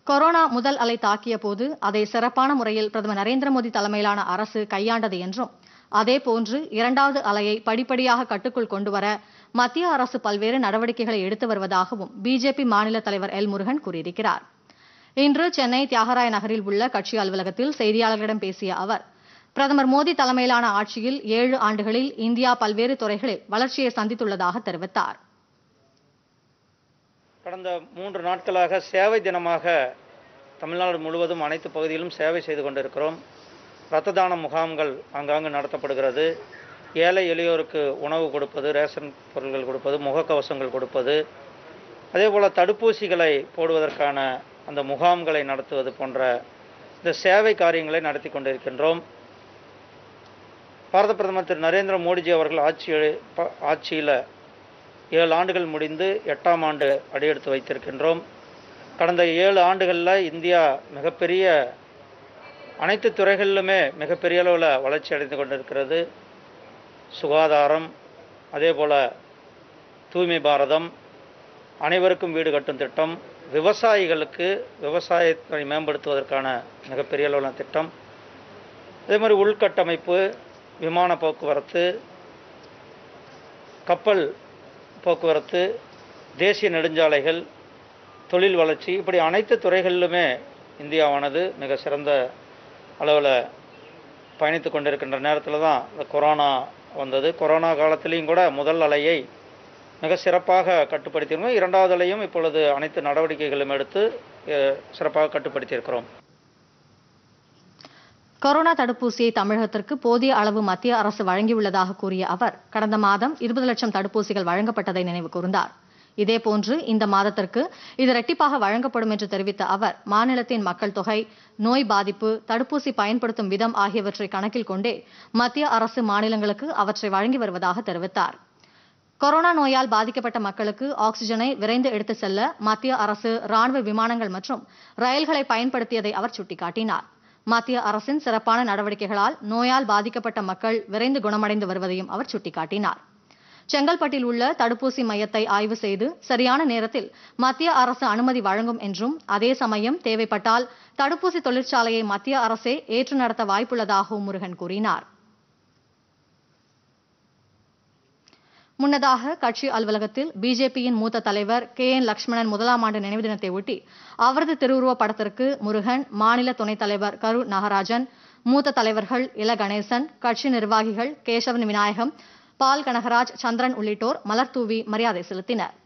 corona முதல் அலை தாக்கிய போது அதை சிறப்பான முறையில் பிரதமர் நரேந்திர மோடி தலைமையிலான அரசு கையாண்டது என்றும் அதேபோன்று இரண்டாவது அலையை படிப்படியாக கட்டுக்குள் கொண்டுவர மத்திய அரசு பல்வேறு நடவடிக்கைகளை எடுத்து வருவதாகவும் பிஜேபி மாநில தலைவர் எல் முருகன் கூறியிருக்கிறார் இன்று சென்னை தியாகராய நகரில் உள்ள கட்சி அலுவலகத்தில் செய்தியாளர்களிடம் பேசிய அவர் பிரதமர் மோடி தலைமையிலான ஆட்சியில் ஏழு ஆண்டுகளில் இந்தியா பல்வேறு துறைகளில் வளர்ச்சியை சந்தித்துள்ளதாக தெரிவித்தார் கடந்த மூன்று நாட்களாக சேவை தினமாக தமிழ்நாடு முழுவதும் அனைத்து பகுதியிலும் சேவை செய்து கொண்டிருக்கிறோம் இரத்த தான முகாம்கள் ஆங்காங்கு நடத்தப்படுகிறது ஏழை எளியோருக்கு உணவு கொடுப்பது ரேஷன் பொருட்கள் கொடுப்பது முகக்கவசங்கள் கொடுப்பது அதே போல் தடுப்பூசிகளை போடுவதற்கான அந்த முகாம்களை நடத்துவது போன்ற இந்த சேவை காரியங்களை நடத்தி கொண்டிருக்கின்றோம் பாரத பிரதமர் திரு நரேந்திர மோடிஜி அவர்கள் ஆட்சி ஆட்சியில் ஏழு ஆண்டுகள் முடிந்து எட்டாம் ஆண்டு அடியெடுத்து வைத்திருக்கின்றோம் கடந்த ஏழு ஆண்டுகளில் இந்தியா மிகப்பெரிய அனைத்து துறைகளிலுமே மிகப்பெரிய அளவில் வளர்ச்சி அடைந்து கொண்டிருக்கிறது சுகாதாரம் அதே போல் தூய்மை பாரதம் அனைவருக்கும் வீடு கட்டும் திட்டம் விவசாயிகளுக்கு விவசாயத்தை மேம்படுத்துவதற்கான மிகப்பெரிய அளவிலான திட்டம் அதே மாதிரி உள்கட்டமைப்பு விமான போக்குவரத்து கப்பல் போக்குவரத்து தேசிய நெடுஞ்சாலைகள் தொழில் வளர்ச்சி இப்படி அனைத்து துறைகளிலுமே இந்தியாவானது மிக சிறந்த அளவில் பயணித்து கொண்டிருக்கின்ற நேரத்தில் தான் இந்த கொரோனா வந்தது கொரோனா காலத்திலையும் கூட முதல் அலையை மிக சிறப்பாக கட்டுப்படுத்தியிருக்கோம் இரண்டாவது அலையும் இப்பொழுது அனைத்து நடவடிக்கைகளும் எடுத்து சிறப்பாக கட்டுப்படுத்தியிருக்கிறோம் கொரோனா தடுப்பூசியை தமிழகத்திற்கு போதிய அளவு மத்திய அரசு வழங்கியுள்ளதாக கூறிய அவர் கடந்த மாதம் இருபது லட்சம் தடுப்பூசிகள் வழங்கப்பட்டதை நினைவு கூர்ந்தார் இதேபோன்று இந்த மாதத்திற்கு இது இரட்டிப்பாக வழங்கப்படும் என்று தெரிவித்த அவர் மாநிலத்தின் மக்கள் தொகை நோய் பாதிப்பு தடுப்பூசி பயன்படுத்தும் விதம் ஆகியவற்றை கணக்கில் கொண்டே மத்திய அரசு மாநிலங்களுக்கு அவற்றை வழங்கி வருவதாக தெரிவித்தார் கொரோனா நோயால் பாதிக்கப்பட்ட மக்களுக்கு ஆக்ஸிஜனை விரைந்து எடுத்து செல்ல மத்திய அரசு ராணுவ விமானங்கள் மற்றும் ரயில்களை பயன்படுத்தியதை அவர் சுட்டிக்காட்டினார் மத்திய அரசின் சிறப்பான நடவடிக்கைகளால் நோயால் பாதிக்கப்பட்ட மக்கள் விரைந்து குணமடைந்து வருவதையும் அவர் சுட்டிக்காட்டினார் செங்கல்பட்டில் உள்ள தடுப்பூசி மையத்தை ஆய்வு செய்து சரியான நேரத்தில் மத்திய அரசு அனுமதி வழங்கும் என்றும் அதே சமயம் தேவைப்பட்டால் தடுப்பூசி தொழிற்சாலையை மத்திய அரசே ஏற்று நடத்த வாய்ப்புள்ளதாகவும் முருகன் கூறினார் முன்னதாக கட்சி அலுவலகத்தில் பிஜேபியின் மூத்த தலைவர் கே என் லட்சுமணன் முதலாம் ஆண்டு நினைவு தினத்தை ஒட்டி அவரது திருவுருவ படத்திற்கு முருகன் மாநில துணைத் தலைவர் கரு நாகராஜன் மூத்த தலைவர்கள் இல கணேசன் கட்சி நிர்வாகிகள் கேசவன் விநாயகம் பால் கனகராஜ் சந்திரன் உள்ளிட்டோர் மலர் தூவி மரியாதை செலுத்தினர்